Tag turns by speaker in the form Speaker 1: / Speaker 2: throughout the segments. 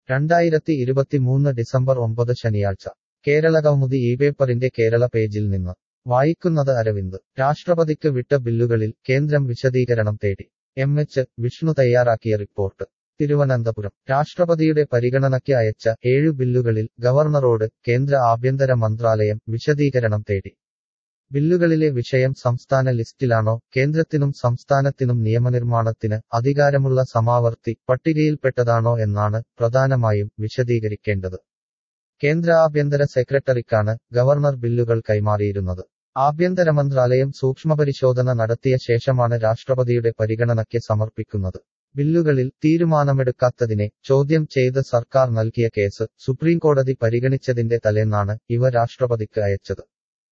Speaker 1: രണ്ടായിരത്തി ഇരുപത്തിമൂന്ന് ഡിസംബർ ഒമ്പത് ശനിയാഴ്ച കേരള കൗമുദി ഈ പേപ്പറിന്റെ കേരള പേജിൽ നിന്ന് വായിക്കുന്നത് അരവിന്ദ് രാഷ്ട്രപതിക്ക് വിട്ട ബില്ലുകളിൽ കേന്ദ്രം വിശദീകരണം തേടി എം എച്ച് വിഷ്ണു തയ്യാറാക്കിയ റിപ്പോർട്ട് തിരുവനന്തപുരം രാഷ്ട്രപതിയുടെ പരിഗണനയ്ക്ക് അയച്ച ഏഴു ബില്ലുകളിൽ ഗവർണറോട് കേന്ദ്ര ആഭ്യന്തര മന്ത്രാലയം വിശദീകരണം തേടി ബില്ലുകളിലെ വിഷയം സംസ്ഥാന ലിസ്റ്റിലാണോ കേന്ദ്രത്തിനും സംസ്ഥാനത്തിനും നിയമനിർമ്മാണത്തിന് അധികാരമുള്ള സമാവർത്തി പട്ടികയിൽപ്പെട്ടതാണോ എന്നാണ് പ്രധാനമായും വിശദീകരിക്കേണ്ടത് കേന്ദ്ര ആഭ്യന്തര സെക്രട്ടറിക്കാണ് ഗവർണർ ബില്ലുകൾ കൈമാറിയിരുന്നത് ആഭ്യന്തര മന്ത്രാലയം സൂക്ഷ്മപരിശോധന നടത്തിയ ശേഷമാണ് രാഷ്ട്രപതിയുടെ പരിഗണനയ്ക്ക് സമർപ്പിക്കുന്നത് ബില്ലുകളിൽ തീരുമാനമെടുക്കാത്തതിനെ ചോദ്യം ചെയ്ത് സർക്കാർ നൽകിയ കേസ് സുപ്രീംകോടതി പരിഗണിച്ചതിന്റെ തലേന്നാണ് ഇവ രാഷ്ട്രപതിക്ക് അയച്ചത്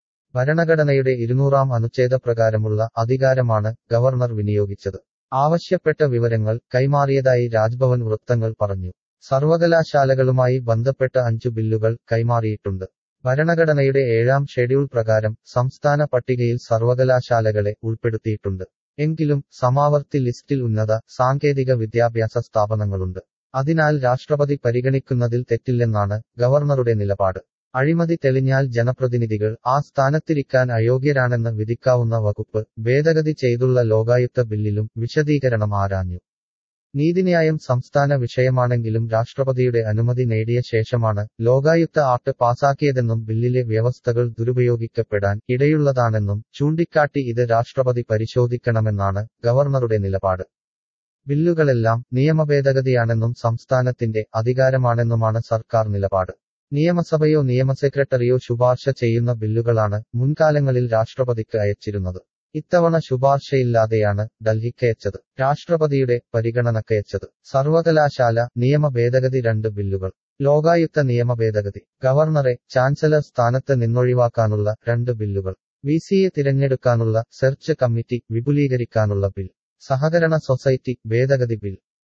Speaker 1: ഭരണഘടനയുടെ ഇരുന്നൂറാം അനുച്ഛേദ പ്രകാരമുള്ള അധികാരമാണ് ഗവർണർ വിനിയോഗിച്ചത് ആവശ്യപ്പെട്ട വിവരങ്ങൾ കൈമാറിയതായി രാജ്ഭവൻ വൃത്തങ്ങൾ പറഞ്ഞു സർവകലാശാലകളുമായി ബന്ധപ്പെട്ട അഞ്ചു ബില്ലുകൾ കൈമാറിയിട്ടുണ്ട് ഭരണഘടനയുടെ ഏഴാം ഷെഡ്യൂൾ പ്രകാരം സംസ്ഥാന പട്ടികയിൽ സർവകലാശാലകളെ ഉൾപ്പെടുത്തിയിട്ടുണ്ട് എങ്കിലും സമാവർത്തി ലിസ്റ്റിൽ ഉന്നത സാങ്കേതിക വിദ്യാഭ്യാസ സ്ഥാപനങ്ങളുണ്ട് അതിനാൽ രാഷ്ട്രപതി പരിഗണിക്കുന്നതിൽ തെറ്റില്ലെന്നാണ് ഗവർണറുടെ നിലപാട് അഴിമതി തെളിഞ്ഞാൽ ജനപ്രതിനിധികൾ ആ സ്ഥാനത്തിരിക്കാൻ അയോഗ്യരാണെന്ന് വിധിക്കാവുന്ന വകുപ്പ് ഭേദഗതി ചെയ്തുള്ള ലോകായുക്ത ബില്ലിലും വിശദീകരണം ആരാഞ്ഞു നീതിന്യായം സംസ്ഥാന വിഷയമാണെങ്കിലും രാഷ്ട്രപതിയുടെ അനുമതി നേടിയ ശേഷമാണ് ലോകായുക്ത ആക്ട് പാസാക്കിയതെന്നും ബില്ലിലെ വ്യവസ്ഥകൾ ദുരുപയോഗിക്കപ്പെടാൻ ഇടയുള്ളതാണെന്നും ചൂണ്ടിക്കാട്ടി ഇത് രാഷ്ട്രപതി പരിശോധിക്കണമെന്നാണ് ഗവർണറുടെ നിലപാട് ബില്ലുകളെല്ലാം നിയമഭേദഗതിയാണെന്നും സംസ്ഥാനത്തിന്റെ അധികാരമാണെന്നുമാണ് സർക്കാർ നിലപാട് നിയമസഭയോ നിയമസെക്രട്ടറിയോ ശുപാർശ ചെയ്യുന്ന ബില്ലുകളാണ് മുൻകാലങ്ങളിൽ രാഷ്ട്രപതിക്ക് അയച്ചിരുന്നത് ഇത്തവണ ശുപാർശയില്ലാതെയാണ് ഡൽഹിക്കയച്ചത് രാഷ്ട്രപതിയുടെ പരിഗണനക്കയച്ചത് സർവകലാശാല നിയമ ഭേദഗതി രണ്ട് ബില്ലുകൾ ലോകായുക്ത നിയമ ഭേദഗതി ഗവർണറെ ചാൻസലർ സ്ഥാനത്ത് നിന്നൊഴിവാക്കാനുള്ള രണ്ട് ബില്ലുകൾ വി സിയെ തിരഞ്ഞെടുക്കാനുള്ള സെർച്ച് കമ്മിറ്റി വിപുലീകരിക്കാനുള്ള ബിൽ സഹകരണ സൊസൈറ്റി ഭേദഗതി ബിൽ